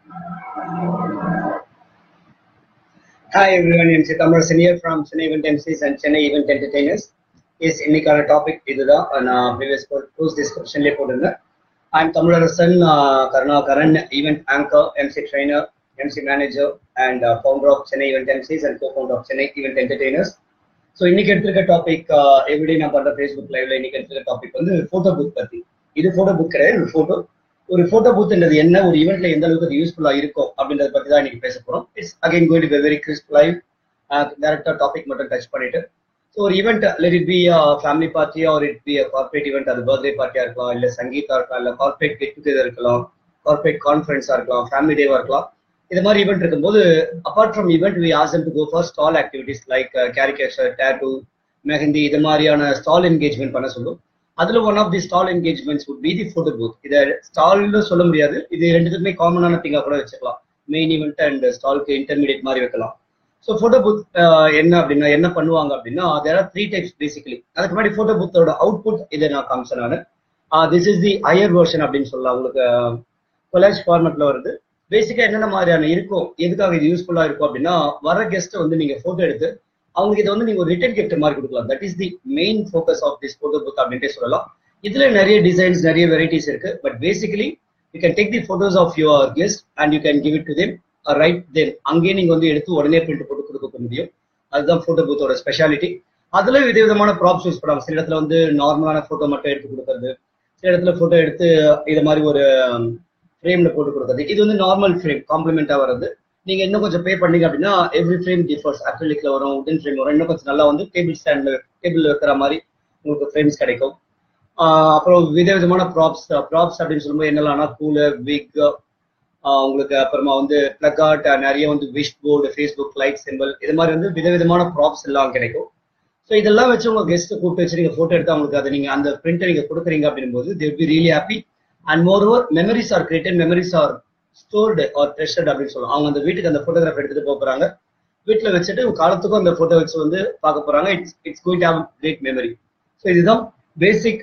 Hi everyone, I'm Sitamar here from Chennai Event MCs and Chennai Event Entertainers. Is இன்னைக்கான topic இதுதான் நான் previous post டிஸ்கிரிப்ஷன்லேயே போட்டிருந்தேன் I'm Tamilarasan Karunakaran event anchor MC trainer MC manager and founder of Chennai event MCs and co founder of Chennai event entertainers so இன்னைக்கு எடுத்திருக்க topic everyday நான் பண்ற Facebook லைவ்ல இன்னைக்கு எடுத்திருக்க டாபிக் வந்து ஃபோட்டோ புக் பத்தி இது ஃபோட்டோ புக் கிடையாது ஒரு ஃபோட்டோ ஒரு ஃபோட்டோ பூத்ன்றது என்ன ஒரு ஈவெண்ட்ல எந்த அளவுக்கு அது யூஸ்ஃபுல்லா இருக்கும் அப்படின்றத பத்தி தான் இன்னைக்கு பேச போறோம் it's again going to very crisp live டேரக்டா டாபிக் மட்டும் டச் பண்ணிட்டு ஸோ ஒரு event let it be family பார்ட்டியா ஒரு இட் பி கார்பரேட் ஈவெண்ட் அது பர்த்டே பார்ட்டியா இருக்கலாம் இல்ல சங்கீதா இருக்கலாம் இல்ல கார்பரேட் கெட் டுகெதர் இருக்கலாம் கார்பரேட் கான்ஃபரன்ஸா இருக்கலாம் ஃபேமிலி டேவா இருக்கலாம் இது மாதிரி ஈவெண்ட் இருக்கும்போது apart from event we awesome to go for stall activities like caricature tattoo mehndi இது மாதிரியான ஸ்டால் என்கேஜ்மெண்ட் பண்ண சொல்லும் அதுல one of the stall engagements would be the photo booth இதை ஸ்டால்னு சொல்ல முடியாது இது ரெண்டுத்துக்குமே காமனான திங்கா கூட வச்சுக்கலாம் மெயின் ஈவெண்ட் அண்ட் ஸ்டாலுக்கு இன்டர்மீடியட் மாதிரி வைக்கலாம் ஸோ ஃபோட்டோ பூத் என்ன அப்படின்னா என்ன பண்ணுவாங்க அப்படின்னா there are three types basically அதுக்கு முன்னாடி ஃபோட்டோ பூத்தோட அவுட்புட் இதை நான் காமிச்சேன் நான் this is the higher version அப்படின்னு சொல்லலாம் உங்களுக்கு கொலாஜ் ஃபார்மெட்ல வருது பேசிக்கா என்னென்ன மாதிரியான இருக்கும் எதுக்காக இது யூஸ்ஃபுல்லா இருக்கும் அப்படின்னா வர கெஸ்ட்டை வந்து நீங்க போட்டோ எடுத்து அவங்களுக்கு இதை வந்து நீங்க ஒரு ரிட்டன் கிஃப்ட் மாதிரி கொடுக்கலாம் that is the main focus of this photo book அப்படின்ட்டு சொல்லலாம் இதுல நிறைய டிசைன்ஸ் நிறைய வெரைட்டிஸ் இருக்கு but basically you can take the photos of your guest and you can give it to them right then அங்கேயே நீங்க வந்து எடுத்து உடனே பிரிண்ட் போட்டு கொடுக்க முடியும் அதுதான் போட்டோ பூத்தோட ஸ்பெஷாலிட்டி அதுல விதவிதமான ப்ராப்ஸ் யூஸ் பண்ணுவாங்க சில இடத்துல வந்து நார்மலான போட்டோ மட்டும் எடுத்து கொடுக்கறது சில இடத்துல போட்டோ எடுத்து இது மாதிரி ஒரு ஃப்ரேம்ல போட்டு கொடுக்கறது இது வந்து நார்மல் ஃப்ரேம் காம்ப்ளிமெண்டா வர்றது நீங்க இன்னும் கொஞ்சம் பே பண்ணீங்க அப்படின்னா எவ்ரி ஃப்ரேம் டிஃபர்ஸ் அக்ரிலிக்ல வரும் உடன் ஃப்ரேம் வரும் இன்னும் கொஞ்சம் நல்லா வந்து டேபிள் ஸ்டாண்ட்ல டேபிள் வைக்கிற மாதிரி உங்களுக்கு ஃப்ரேம்ஸ் கிடைக்கும் அப்புறம் விதவிதமான ப்ராப்ஸ் ப்ராப்ஸ் அப்படின்னு சொல்லும்போது என்னெல்லாம்னா கூலர் விக் உங்களுக்கு அப்புறமா வந்து பிளக்கார்ட் நிறைய வந்து wish board Facebook light simple இது மாதிரி வந்து விதவிதமான ப்ராப்ஸ் எல்லாம் கிடைக்கும் ஸோ இதெல்லாம் வச்சு உங்க கெஸ்ட் கூப்பிட்டு வச்சு நீங்க போட்டோ எடுத்து அவங்களுக்கு அதை நீங்க அந்த பிரிண்டை நீங்க கொடுக்குறீங்க அப்படின் போது they be really happy and moreover memories are created memories are stored are treasured அப்படின்னு சொல்லுவாங்க அவங்க அந்த வீட்டுக்கு அந்த போட்டோகிராஃப் எடுத்துட்டு போக போறாங்க வீட்டில் வச்சுட்டு காலத்துக்கும் அந்த போட்டோ வச்சு வந்து பார்க்க போறாங்க it's it's going to have great memory so இதுதான் basic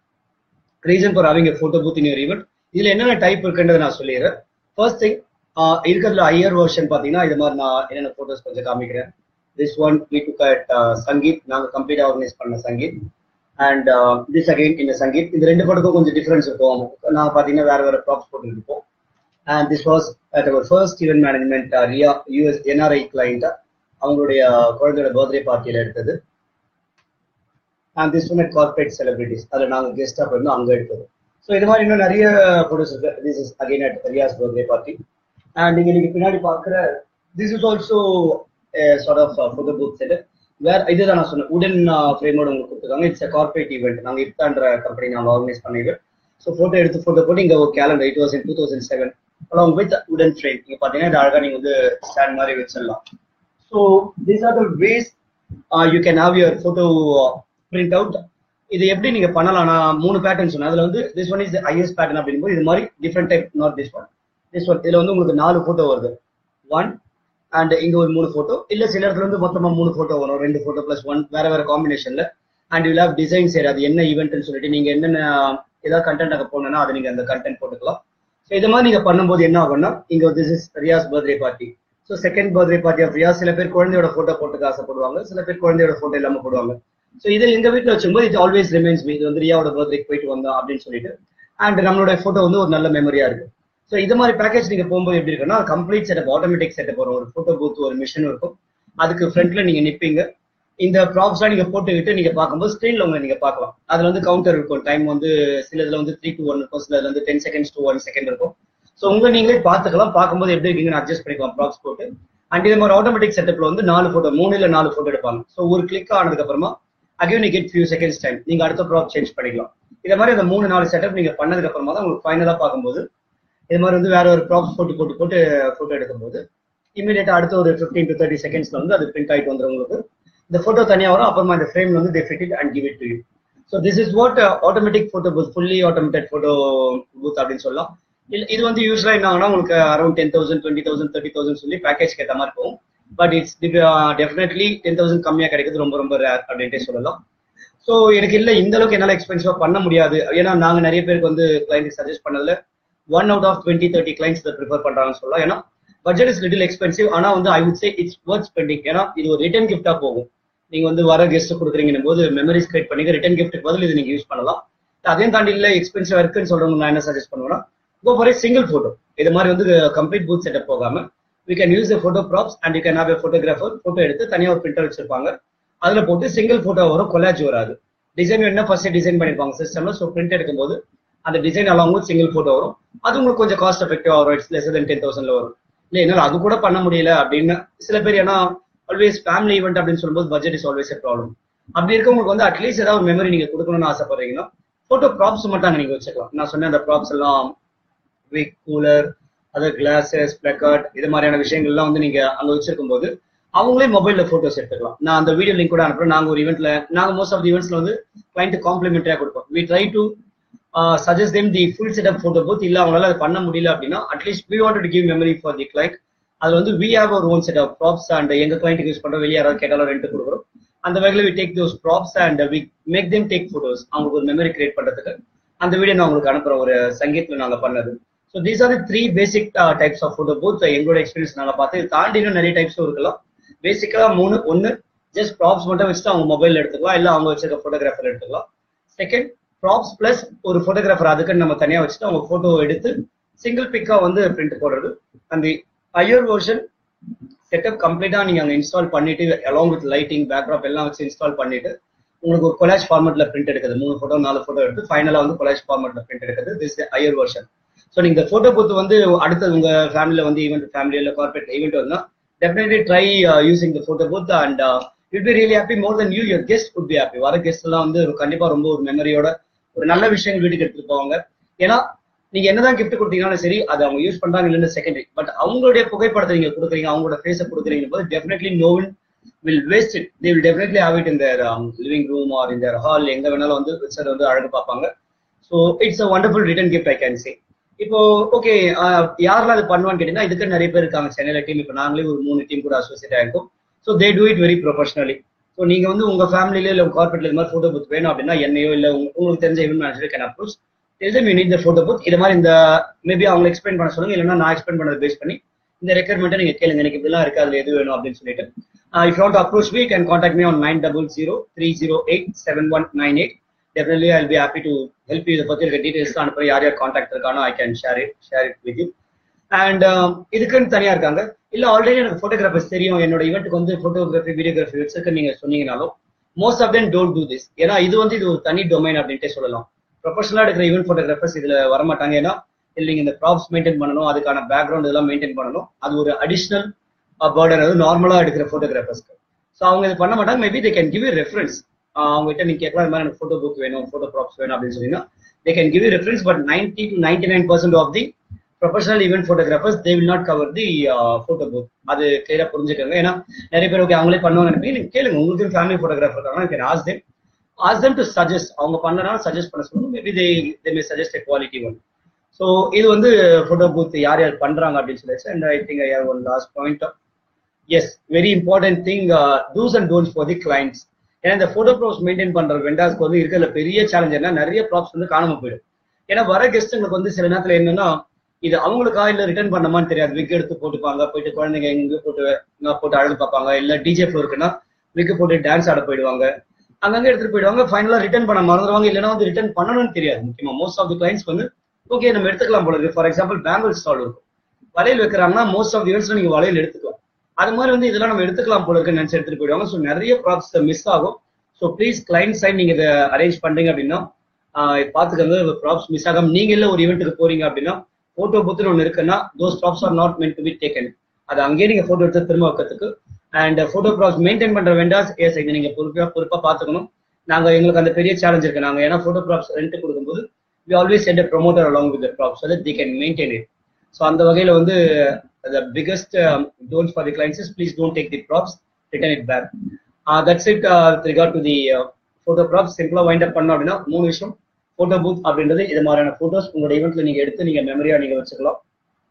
reason for having a photo booth in your event இதுல என்னென்ன டைப் இருக்குன்றதை நான் சொல்லிடுறேன் ஃபர்ஸ்ட் திங் இருக்கிறதுல ஹையர் வெர்ஷன் பார்த்தீங்கன்னா இது மாதிரி நான் என்னென்ன போட்டோஸ் கொஞ்சம் காமிக்கிறேன் this one we took at sangeet நாங்கள் கம்ப்ளீட் ஆர்கனைஸ் பண்ண சங்கீத் அண்ட் திஸ் அகைன் இந்த சங்கீத் இந்த ரெண்டு படத்துக்கும் கொஞ்சம் டிஃபரன்ஸ் இருக்கும் நாங்கள் பார்த்தீங்கன்னா வேற வேற ப்ராப்ஸ் போட்டு இருப்போம் and this was at our first event management uh, Riya US NRI client அவங்களுடைய குழந்தையோட பர்த்டே பார்ட்டியில எடுத்தது and this one corporate celebrities அதில் நாங்கள் கெஸ்டாக போயிருந்தோம் அங்கே எடுத்தது ஸோ இது மாதிரி இன்னும் நிறைய ஃபோட்டோஸ் இருக்கு this is again at Riya's birthday party and நீங்கள் இன்னைக்கு பின்னாடி பார்க்குற this is also sort of photo booth set வேற இதுதான் நான் சொன்னேன் உடன் ஃப்ரேமோட உங்களுக்கு கொடுத்துருக்காங்க இட்ஸ் அ கார்பரேட் ஈவெண்ட் நாங்கள் இப்தான்ற கம்பெனி நாங்கள் ஆர்கனைஸ் பண்ண ஈவெண்ட் ஸோ ஃபோட்டோ எடுத்து ஃபோட்டோ போட்டு இங்கே ஒரு calendar it was in two thousand seven along with wooden frame நீங்க பாத்தீங்கன்னா இது அழகா நீங்க வந்து ஸ்டாண்ட் மாதிரி வச்சிடலாம் so these are the ways you can have your photo print out இது எப்படி நீங்க பண்ணலாம் நான் மூணு பேட்டர்ன் சொன்னேன் அதுல வந்து this one is IS pattern அப்படிங்கும்போது இது மாதிரி different type not this one this one இதுல வந்து உங்களுக்கு நாலு போட்டோ வருது ஒன் அண்ட் இங்க ஒரு மூணு போட்டோ இல்ல சில இடத்துல வந்து மொத்தமா மூணு போட்டோ வரும் ரெண்டு போட்டோ பிளஸ் ஒன் வேற வேற காம்பினேஷன்ல and you have design side அது என்ன ஈவெண்ட்னு சொல்லிட்டு நீங்க என்னென்ன ஏதாவது கண்டென்ட் அங்கே போனோம்னா அதை நீங்க அந்த கண்டென்ட் போட்டுக்கலாம் ஸோ இது மாதிரி நீங்க பண்ணும்போது என்ன ஆகும்னா இங்க this is Riya's birthday party so second birthday party of Riya's சில பேர் குழந்தையோட போட்டோ போட்டுக்க ஆசைப்படுவாங்க சில பேர் குழந்தையோட போட்டோ இல்லாம போடுவாங்க ஸோ இது எங்க வீட்டில் வச்சும்போது இட் ஆல்வேஸ் ரிமைன்ஸ் மீ இது வந்து ரியாவோட பர்த்டேக்கு போயிட்டு வந்தோம் அப்படின்னு சொல்லிட்டு அண்ட் நம்மளோட போட்டோ வந்து ஒரு நல்ல மெமரியா இருக்கு ஸோ இது மாதிரி பேக்கேஜ் நீங்க போகும்போது எப்படி இருக்குன்னா கம்ப்ளீட் செட்டப் ஆட்டோமேட்டிக் செட்டப் வரும் ஒரு போட்டோ பூத் ஒரு மிஷின் இருக்கும் அதுக்கு ஃப்ரண்ட்ல நீங்க நிப்பீங்க இந்த ப்ராப்ஸ்லாம் நீங்க போட்டுக்கிட்டு நீங்க பார்க்கும்போது ஸ்க்ரீன்ல உங்க நீங்க பார்க்கலாம் அதுல வந்து கவுண்டர் இருக்கும் டைம் வந்து சில இதுல வந்து த்ரீ டூ ஒன் இருக்கும் சில இதுல வந்து ten seconds two one second இருக்கும் ஸோ உங்க நீங்களே பார்த்துக்கலாம் பார்க்கும்போது எப்படி இருக்கீங்கன்னு அட்ஜஸ்ட் பண்ணிக்கலாம் ப்ராப்ஸ் போட்டு அண்ட் இதே மாதிரி ஆட்டோமேட்டிக் செட்டப்ல வந்து நாலு போட்டோ மூணு இல்ல நாலு போட்டோ எடுப்பாங்க ஸோ ஒரு கிளிக் ஆனதுக்கு அப்புறமா again you get few seconds time நீங்க அடுத்த ப்ராப் சேஞ்ச் பண்ணிக்கலாம் இதே மாதிரி அந்த மூணு நாலு செட்டப் நீங்க பண்ணதுக்கு அப்புறமா தான் உங்களுக்கு ஃபைனலா பார்க்கும்போது இது மாதிரி வந்து வேற ஒரு ப்ராப்ஸ் போட்டு போட்டு போட்டு போட்டோ எடுக்கும்போது இமீடியட்டா அடுத்த ஒரு ஃபிஃப்டீன் டு தேர்ட்டி செகண்ட்ஸ்ல வந்து அது பிரிண்ட் ஆயிட்டு வந்துடும் உங்களுக்கு இந்த போட்டோ தனியாக வரும் அப்புறமா இந்த ஃப்ரேம்ல வந்து they fit it and give it to you so this is what automatic photo booth fully automated photo booth அப்படின்னு சொல்லலாம் இது வந்து யூஸ்வலா என்ன ஆகுனா உங்களுக்கு around ten thousand twenty thousand thirty thousand சொல்லி பேக்கேஜ் ஏற்ற மாதிரி இருக்கும் but it's definitely ten thousand கம்மியாக கிடைக்கிறது ரொம்ப ரொம்ப ரேர் அப்படின்ட்டு சொல்லலாம் ஸோ எனக்கு இல்லை இந்த அளவுக்கு என்னால் எக்ஸ்பென்சிவா பண்ண முடியாது ஏன்னா நாங்கள் நிறைய பேருக்கு வந்து கிளைண்ட் சஜஸ்ட் பண்ணதுல one out of twenty thirty clients இதை ப்ரிஃபர் பண்றாங்கன்னு சொல்லலாம் ஏன்னா பட்ஜெட் இஸ் லிட்டில் எக்ஸ்பென்சிவ் ஆனா வந்து I would say it's worth spending ஏன்னா இது ஒரு ரிட்டர்ன் கிஃப்டா போகும் நீங்க வந்து வர கெஸ்ட் கொடுக்குறீங்கன்னு போது மெமரிஸ் கிரியேட் பண்ணி ரிட்டர்ன் கிஃப்ட்டுக்கு பதில் இது நீங்க யூஸ் பண்ணலாம் அதையும் தாண்டி இல்லை எக்ஸ்பென்சிவ் இருக்குன்னு சொல்றவங்க நான் என்ன சஜஸ்ட் பண்ணுவேன்னா கோ ஃபார் சிங்கிள் போட்டோ இது மாதிரி வந்து கம்ப்ளீட் பூத் செட்டப் போகாம we can use photo props and you can have photographer photo எடுத்து தனியாக ஒரு பிரிண்டர் வச்சிருப்பாங்க அதுல போட்டு சிங்கிள் போட்டோ வரும் கொலாஜ் வராது டிசைன் என்ன ஃபர்ஸ்ட் டிசைன் பண்ணிருப்பாங்க சிஸ்டம்ல ஸோ பிரிண்ட் எடுக்கும்போது அந்த டிசைன் அலாங் சிங்கிள் போட்டோ வரும் அது உங்களுக்கு கொஞ்சம் காஸ்ட் எஃபெக்டிவா வரும் இட்ஸ் லெஸ் தென் டென் தௌசண்ட்ல வரும் இல்லை என்னால் அது கூட பண்ண முடியல அப்படின்னு சில பேர் ஏன்னா ஆல்வேஸ் ஃபேமிலி ஈவெண்ட் அப்படின்னு சொல்லும்போது budget is always a problem அப்படி இருக்கவங்களுக்கு வந்து அட்லீஸ்ட் ஏதாவது ஒரு மெமரி நீங்க கொடுக்கணும்னு ஆசைப்படுறீங்கன்னா போட்டோ ப்ராப்ஸ் மட்டும் அங்கே நீங்க வச்சுக்கலாம் நான் சொன்ன அந்த ப்ராப்ஸ் எல்லாம் wig cooler other glasses placard இது மாதிரியான விஷயங்கள்லாம் வந்து நீங்க அங்க வச்சிருக்கும் போது அவங்களே மொபைல்ல போட்டோஸ் எடுத்துக்கலாம் நான் அந்த வீடியோ லிங்க் கூட அனுப்புறேன் நாங்க ஒரு ஈவெண்ட்ல நாங்க மோஸ்ட் ஆஃப் ஈவெண்ட்ஸ்ல வந்து கிளைண்ட் காம்ப்ளிமெண்டரியா கொடுப்போம் we try to suggest them the full set up photo booth இல்ல அவங்களால அது பண்ண முடியல அப்படின்னா at least we want to give memory for the client அதுல வந்து வி ஹேவ் ஒரு own set of props and எங்க கிளைண்ட்டுக்கு யூஸ் பண்றோம் வெளியே யாராவது கேட்டாலும் ரெண்ட் கொடுக்குறோம் அந்த வகையில் we take those props and we make them take photos அவங்களுக்கு ஒரு மெமரி கிரியேட் பண்றதுக்கு அந்த வீடியோ நான் உங்களுக்கு அனுப்புறேன் ஒரு சங்கீத்ல நாங்க பண்ணது so these are the three basic types of photo booth எங்களோட எக்ஸ்பீரியன்ஸ் நாங்க பார்த்து இது தாண்டி இன்னும் நிறைய டைப்ஸும் இருக்கலாம் பேசிக்கா மூணு ஒன்னு ஜஸ்ட் ப்ராப்ஸ் மட்டும் வச்சுட்டு அவங்க மொபைல் எடுத்துக்கலாம் இல்ல அவங்க வச்சிருக்க போட்டோகிராஃபர் எடுத்துக்கலாம் செகண்ட் ப்ராப்ஸ் பிளஸ் ஒரு போட்டோகிராஃபர் அதுக்குன்னு நம்ம தனியா வச்சுட்டு அவங்க போட்டோ எடுத்து சிங்கிள் பிக்கா வந்து பிரிண்ட் போடுறது அந்த ஹையர் வெர்ஷன் செட்டப் கம்ப்ளீட்டா நீங்க அங்க இன்ஸ்டால் பண்ணிட்டு அலாங் வித் லைட்டிங் பேக்ராப் எல்லாம் வச்சு இன்ஸ்டால் பண்ணிட்டு உங்களுக்கு ஒரு கொலாஜ் ஃபார்மெட்ல பிரிண்ட் எடுக்குது மூணு போட்டோ நாலு போட்டோ எடுத்து ஃபைனலா வந்து கொலாஜ் ஃபார்மெட்ல பிரிண்ட் எடுக்குது திஸ் ஹையர் வெர்ஷன் ஸோ நீங்க போட்டோ பூத்து வந்து அடுத்தது உங்க ஃபேமிலியில வந்து ஈவெண்ட் ஃபேமிலி இல்ல கார்பரேட் ஈவெண்ட் வந்தா definitely try using the photo booth and you'd be really happy more than you your guest could be happy வர கெஸ்ட் எல்லாம் வந்து கண்டிப்பா ரொம்ப ஒரு மெமரியோட ஒரு நல்ல விஷயங்கள் வீட்டுக்கு எடுத்துட்டு போவாங்க ஏன்னா நீங்க என்னதான் கிஃப்ட் கொடுத்தீங்கனாலும் சரி அது அவங்க யூஸ் பண்றாங்க இல்லைன்னு செகண்டரி பட் அவங்களுடைய புகைப்படத்தை நீங்க கொடுக்குறீங்க அவங்களோட ஃபேஸை கொடுக்குறீங்க போது definitely no one will waste it they will definitely have it in their living room or in their hall எங்க வேணாலும் வந்து விசர் வந்து அழகு பார்ப்பாங்க so it's a wonderful return gift I can say இப்போ ஓகே யாரெல்லாம் அது பண்ணுவான்னு கேட்டீங்கன்னா இதுக்கு நிறைய பேர் இருக்காங்க சென்னையில டீம் இப்போ நாங்களே ஒரு மூணு டீம் கூட அசோசியேட் ஆயிருக்கும் so they do it very professionally so நீங்க வந்து உங்க ஃபேமிலியில இல்லை கார்பரேட்ல இது மாதிரி போட்டோ புத் வேணும் அப்படின்னா என்னையோ இல்லை உங்களுக்கு தெரிஞ்ச ஈவென்ட் மேனேஜர் கேன் அப்ரோச் தெரிஞ்ச you need the photo booth இது மாதிரி இந்த மேபி அவங்க எக்ஸ்பிளைன் பண்ண சொல்லுங்க இல்லைன்னா நான் எக்ஸ்பிளைன் பண்ணதை பேஸ் பண்ணி இந்த ரெக்யர்மெண்ட்டை நீங்க கேளுங்க எனக்கு இதெல்லாம் இருக்கு அதுல எது வேணும் அப்படின்னு சொல்லிட்டு if not approach me can contact me on nine double zero three zero eight seven one nine eight definitely I be happy to help you இதை பத்தி இருக்க டீடைல்ஸ் அனுப்ப யார் யார் காண்டாக்ட் இருக்கானோ I can share it share it with you and இதுக்குன்னு தனியா இருக்காங்க இல்ல ஆல்ரெடி எனக்கு போட்டோகிராஃபர்ஸ் தெரியும் என்னோட ஈவெண்ட்டுக்கு வந்து போட்டோகிராஃபி வீடியோகிராஃபி வச்சிருக்க நீங்க சொன்னீங்கனாலும் most of them don't do this ஏன்னா இது வந்து இது ஒரு தனி டொமைன் அப்படின்ட்டு சொல்லலாம் ப்ரொஃபஷனலா எடுக்கிற ஈவெண்ட் போட்டோகிராஃபர்ஸ் இதுல வரமாட்டாங்க ஏன்னா இல்லைங்க இந்த ப்ராப்ஸ் மெயின்டைன் பண்ணணும் அதுக்கான பேக்ரவுண்ட் இதெல்லாம் மெயின்டைன் பண்ணணும் அது ஒரு அடிஷனல் பேர்டன் அது நார்மலா எடுக்கிற போட்டோகிராஃபர்ஸ்க்கு ஸோ அவங்க இது பண்ண மாட்டாங்க maybe they can give you reference அவங்க கிட்ட நீங்க கேட்கலாம் இந்த மாதிரி எனக்கு ஃபோட்டோ புக் வேணும் ஃபோட்டோ ப்ராப்ஸ் வேணும் அப்படின்னு சொன்னீங்கன்னா they can give you reference but ninety to ninety nine percent of the professional event photographers they will not cover the photo book அது கிளியரா புரிஞ்சுக்கோங்க ஏன்னா நிறைய பேர் ஓகே அவங்களே பண்ணுவாங்க நினைப்பீங்க நீங்க கேளுங்க உங்களுக்கு ஃபேமிலி ஃபோட்டோகிராஃபர் இருக்காங்க can ask them ask them to suggest அவங்க பண்ணனால சஜஸ்ட் பண்ண சொல்லணும் maybe they they may suggest a quality one so இது வந்து ஃபோட்டோ பூத் யார் யார் பண்றாங்க அப்படின்னு சொல்லிச்சு and I think I have one last point is very important thing do's and don'ts for the clients ஏன்னா இந்த ஃபோட்டோ ப்ராப்ஸ் மெயின்டைன் பண்ற வெண்டாஸ்க்கு வந்து இருக்கிற பெரிய சேலஞ்ச் என்ன நிறைய ப்ராப்ஸ் வந்து காணாம போயிடும் ஏன்னா வர கெஸ்ட்டுங்களுக்கு வந்து சில நேரத்துல என்னன்னா இது அவங்களுக்கா இல்ல ரிட்டர்ன் பண்ணமான்னு தெரியாது விக் எடுத்து போட்டுப்பாங்க போயிட்டு குழந்தைங்க எங்க போட்டு போட்டு அழகு பார்ப்பாங்க இல்ல டிஜே ஃப்ளோ இருக்குன்னா விக்கு போட்டு டான்ஸ் ஆட போயிடுவாங்க அங்கங்க எடுத்துட்டு போயிடுவாங்க ஃபைனலா ரிட்டர்ன் பண்ண மறந்துடுவாங்க இல்லைன்னா வந்து ரிட்டர்ன் பண்ணணும்னு தெரியாது முக்கியமா மோஸ்ட் ஆஃப் தி கிளைண்ட்ஸ் வந்து ஓகே நம்ம எடுத்துக்கலாம் போல இருக்கு ஃபார் எக்ஸாம்பிள் பேங்கிள் ஸ்டால் இருக்கும் வளையல் வைக்கிறாங்கன்னா மோஸ்ட் ஆஃப் ஈவெண்ட்ஸ்ல நீங்க வளையல் எடுத்துக்கலாம் அது மாதிரி வந்து இதெல்லாம் நம்ம எடுத்துக்கலாம் போல இருக்குன்னு நினைச்சு எடுத்துட்டு போயிடுவாங்க ஸோ நிறைய ப்ராப்ஸ் மிஸ் ஆகும் ஸோ ப்ளீஸ் கிளைண்ட் சைட் நீங்க இதை அரேஞ்ச் பண்றீங்க அப்படின்னா பாத்துக்கோங்க ப்ராப்ஸ் மிஸ் ஆகாம நீங்க இல்ல ஒரு ஈவெண்ட்டுக்கு போறீங்க அப்படின்னா போட்டோ புத்துன்னு ஒன்று இருக்குன்னா those props are not meant to be taken அது அங்கேயே நீங்க போட்டோ எடுத்து திரும்ப வைக்கிறதுக்கு அண்ட் போட்டோ ப்ராப்ஸ் மெயின்டைன் பண்ற வெண்டாஸ் எஸ் இது நீங்க பொறுப்பா பொறுப்பா பாத்துக்கணும் நாங்க எங்களுக்கு அந்த பெரிய சேலஞ்ச் இருக்கு நாங்க ஏன்னா போட்டோ ப்ராப்ஸ் ரெண்ட் கொடுக்கும்போது we always send promoter along with props so the can maintain it so அந்த வகையில வந்து the biggest um, don'ts for the clients is please don't take the props, return it back. Uh, that's it uh, with regard to the uh, photo props. சிம்பிளா wind up பண்ணோம் அப்படின்னா மூணு விஷயம் photo booth அப்படின்றது இது மாதிரியான photos உங்களோட ஈவெண்ட்ல நீங்க எடுத்து நீங்க மெமரியா நீங்க வச்சுக்கலாம்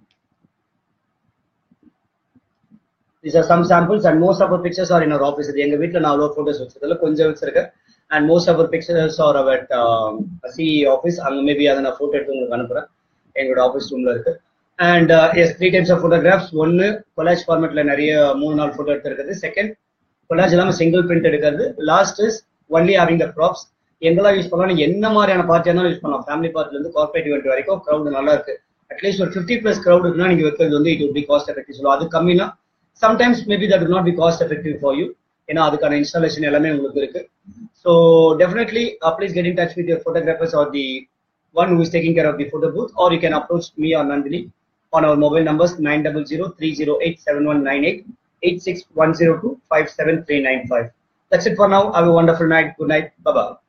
These are some samples and most of our pictures are in our office. இது எங்க வீட்ல நான் அவ்வளோ போட்டோஸ் வச்சிருக்கல கொஞ்சம் வச்சிருக்கேன் and most of our pictures are our CE office அங்க மேபி அதை நான் போட்டோ எடுத்து உங்களுக்கு அனுப்புறேன் எங்களோட ஆஃபீஸ் ரூம்ல இருக்கு and as three types of photographs ஒன்னு கொலாஜ் ஃபார்மேட்ல நிறைய மூணு நாலு ஃபோட்டோ எடுத்துருக்குது செகண்ட் கொலாஜ் இல்லாம சிங்கிள் பிரிண்ட் எடுக்கிறது last is only having the props எங்கெல்லாம் யூஸ் பண்ணலாம் நீங்க என்ன மாதிரியான பார்ட்டியா இருந்தாலும் யூஸ் பண்ணலாம் ஃபேமிலி பார்ட்ல இருந்து கார்பரேட் இவெண்ட் வரைக்கும் க்ரௌட் நல்லா இருக்கு அட்லீஸ்ட் ஒரு ஃபிஃப்டி பிளஸ் க்ரௌட் இருக்குன்னா நீங்க வைக்கிறது வந்து it would be cost effective சொல்லுவோம் அது கம்மினா sometimes maybe that will not be cost effective for you ஏன்னா அதுக்கான இன்ஸ்டாலேஷன் எல்லாமே உங்களுக்கு இருக்கு so definitely please get in touch with your photographers are the one who is taking care of the photo booth, or you can approach me or Nandini on our mobile numbers 900-308-7198, 86102-57395. That's it for now. Have a wonderful night. Good night. Bye-bye.